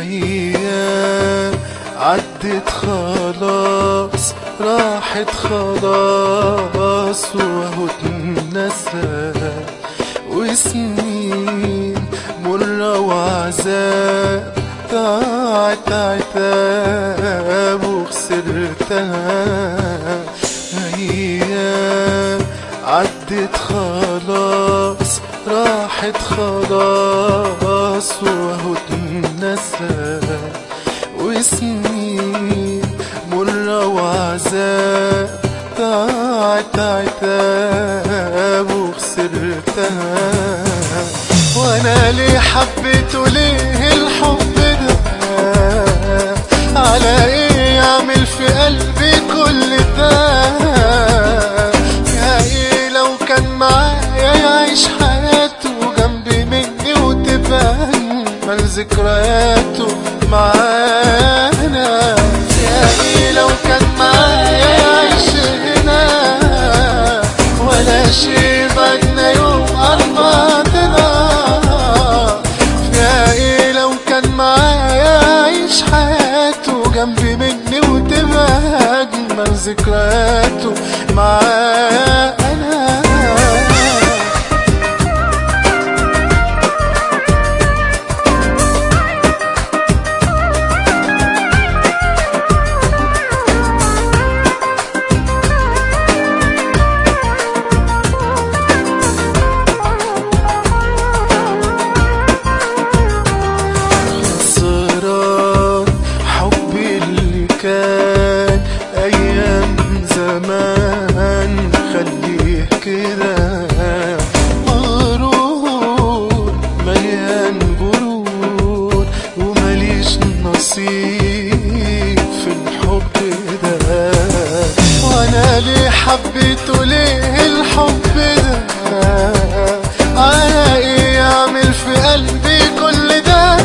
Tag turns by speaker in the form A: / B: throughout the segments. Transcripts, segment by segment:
A: أيام عدت خلاص راحت خلاص وهو اتنسى وسنين مرة وعذاب ضاعت عتاب وخسرتها أيام عدت خلاص راحت خلاص وهو اتنسى وسنين مرة وعذاب ضاعت عتاب وخسرتها وانا ليه حبيته ليه الحب ده على ايه يعمل في قلبي كل ده يا ايه لو كان معايا يعيش حياته جنبي مني وتبقى اجمل ذكرياته معانا يا ايه لو كان معايا يعيش هنا ولا شي بدنا يوم أربعتنا يا ايه لو كان معايا يعيش حياته جنبي مني وتبقى أجمل ذكرياته معانا خسران حبي اللي كان ايام زمان خليه كده مغرور مليان برود ومليش نصيب في الحب ده وانا ليه حبيته ليه الحب ده على ايه يعمل في قلبي كل ده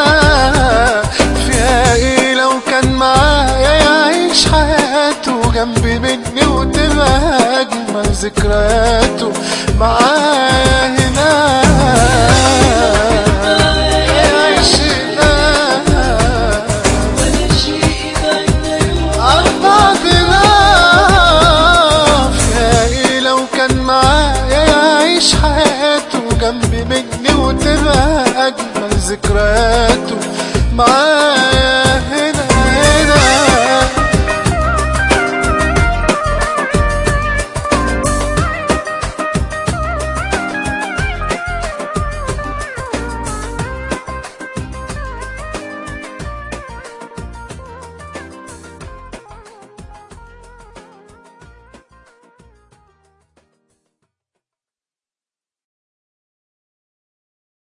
A: فيها ايه لو كان معايا يعيش حياته جنبي مني وتبقى اجمل ذكرياته معايا